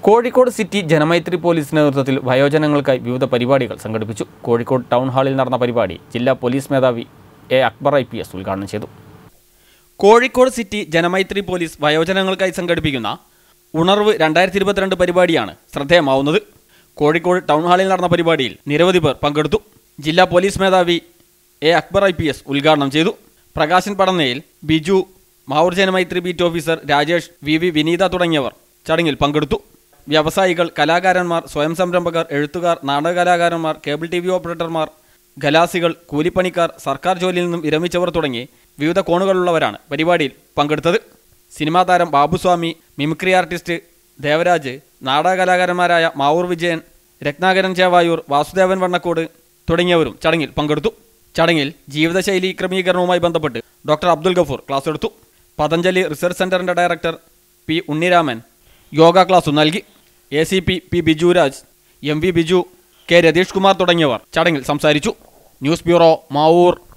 Kozhikode city Janamaithri പോലീസിന്റെ നേതൃത്വത്തിൽ വയോജനങ്ങൾക്കായി വിവിധ പരിപാടികൾ സംഘടിപ്പിച്ചു കോഴിക്കോട് ടൗൺ ഹാളിൽ നടന്ന പരിപാടി ജില്ലാ പോലീസ് മേധാവി A Akbar I P S ഉദ്ഘാടനം ചെയ്തു കോഴിക്കോട് സിറ്റി ജനമൈത്രി പോലീസ് വയോജനങ്ങൾക്കായി സംഘടിപ്പിക്കുന്ന ഉണർവ് രണ്ടായിരത്തി ഇരുപത്തിരണ്ട് പരിപാടിയാണ് ശ്രദ്ധേയമാവുന്നത് കോഴിക്കോട് ടൗൺ ഹാളിൽ നടന്ന പരിപാടിയിൽ നിരവധി പേർ പങ്കെടുത്തു ജില്ലാ പോലീസ് മേധാവി A Akbar I P S ഉദ്ഘാടനം ചെയ്തു Prakashan Padannayil Biju Mavoor Janamaithri beat officer Rajesh V V Vineetha തുടങ്ങിയവർ ചടങ്ങിൽ പങ്കെടുത്തു വ്യവസായികൾ കലാകാരന്മാർ സ്വയം സംരംഭകർ എഴുത്തുകാർ നാടകകലാകാരന്മാർ കേബിൾ ടി വി ഓപ്പറേറ്റർമാർ ഖലാസികൾ കൂലിപ്പണിക്കാർ സർക്കാർ ജോലിയിൽ നിന്നും വിരമിച്ചവർ തുടങ്ങി വിവിധ കോണുകളുള്ളവരാണ് പരിപാടിയിൽ പങ്കെടുത്തത് സിനിമാ താരം ബാബുസ്വാമി മിമിക്രി ആർട്ടിസ്റ്റ് ദേവരാജ് നാടക കലാകാരന്മാരായ മാവൂർ വിജയൻ രത്നാകരൻ ചേവായൂർ വാസുദേവൻ വണ്ണക്കോട് തുടങ്ങിയവരും ചടങ്ങിൽ പങ്കെടുത്തു ചടങ്ങിൽ ജീവിതശൈലി ക്രമീകരണവുമായി ബന്ധപ്പെട്ട് ഡോക്ടർ അബ്ദുൽ ഗഫൂർ ക്ലാസ് എടുത്തു പതഞ്ജലി റിസർച്ച് സെന്ററിന്റെ director P Unniraman yoga class നൽകി A C P P Bijuraj M V Biju K Ratheesh Kumar തുടങ്ങിയവർ ചടങ്ങിൽ സംസാരിച്ചു ന്യൂസ് ബ്യൂറോ മാവൂർ